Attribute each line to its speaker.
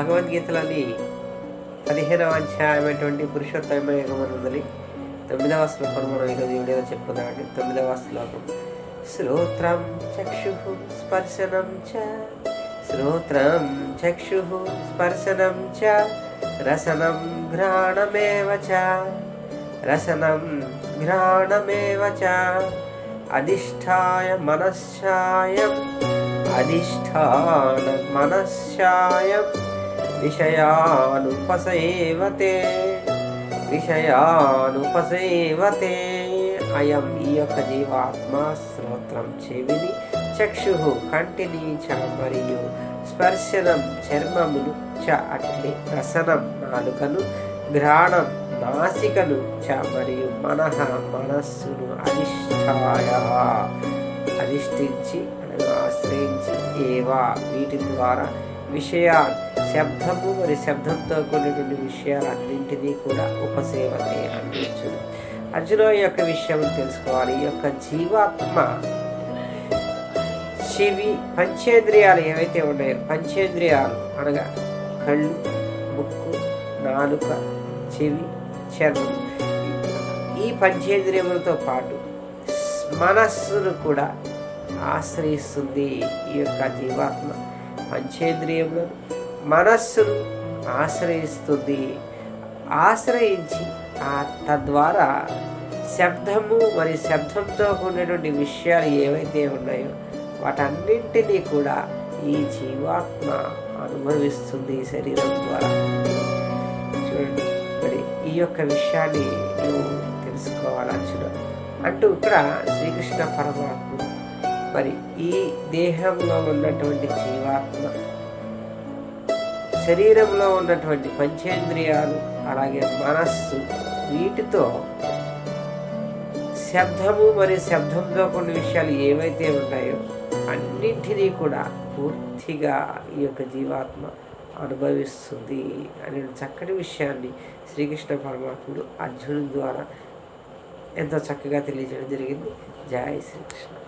Speaker 1: భగవద్గీతలోని పదిహేనవ అధ్యాయమైనటువంటి పురుషోత్తమ యోగమనుందని తొమ్మిదవ శ్లోకం మనం ఈరోజు వీడియోలో చెప్పుకుందామండి తొమ్మిదవ శ్లోకం శ్రోత్రం చక్షు స్పర్శనం చ శ్రోత్రం చక్షు స్పర్శనం చ రసనం ఘ్రాణమేవ చ రసనం ఘ్రాణమేవ చ అధిష్టాయ మనశ్చాయం అధిష్టాన మనశ్చాయం విషయానుపసేవతే విషయానుపసేవతే అయం ఈ యొక్క జీవాత్మ శ్రోత్రం చెవిని చక్షు కంటిని చ మరియు స్పర్శనం చర్మమును చ అట్లే రసనం నాలుకను ఘ్రాణం నాసికను చ మరియు మనః మనస్సును అధిష్టాయ అధిష్ఠించి అనగా ఆశ్రయించి ఏవా వీటి ద్వారా విషయాలు శబ్దము మరి శబ్దంతో కూడినటువంటి విషయాలన్నింటినీ కూడా ఉపసేవతే అందించు అర్జున ఈ యొక్క విషయం తెలుసుకోవాలి ఈ యొక్క జీవాత్మ చెవి పంచేంద్రియాలు ఏవైతే ఉన్నాయో పంచేంద్రియాలు అనగా కళ్ళు ముక్కు నాలుక చెవి చర్మం ఈ పంచేంద్రియములతో పాటు మనస్సును కూడా ఆశ్రయిస్తుంది ఈ యొక్క జీవాత్మ పంచేంద్రియములను మనస్సును ఆశ్రయిస్తుంది ఆశ్రయించి ఆ తద్వారా శబ్దము మరియు శబ్దంతో కూడినటువంటి విషయాలు ఏవైతే ఉన్నాయో వాటన్నింటినీ కూడా ఈ జీవాత్మ అనుభవిస్తుంది ఈ శరీరం ద్వారా చూడండి మరి ఈ యొక్క విషయాన్ని నువ్వు తెలుసుకోవాలి అర్జున అంటూ ఇక్కడ శ్రీకృష్ణ పరమాత్మ మరి ఈ దేహంలో ఉన్నటువంటి జీవాత్మ శరీరంలో ఉన్నటువంటి పంచేంద్రియాలు అలాగే మనస్సు వీటితో శబ్దము మరియు శబ్దంతో కొన్ని విషయాలు ఏవైతే ఉన్నాయో అన్నింటినీ కూడా పూర్తిగా ఈ యొక్క జీవాత్మ అనుభవిస్తుంది అనే చక్కటి విషయాన్ని శ్రీకృష్ణ పరమాత్ముడు అర్జునుడి ద్వారా ఎంతో చక్కగా తెలియజేయడం జరిగింది జై శ్రీకృష్ణ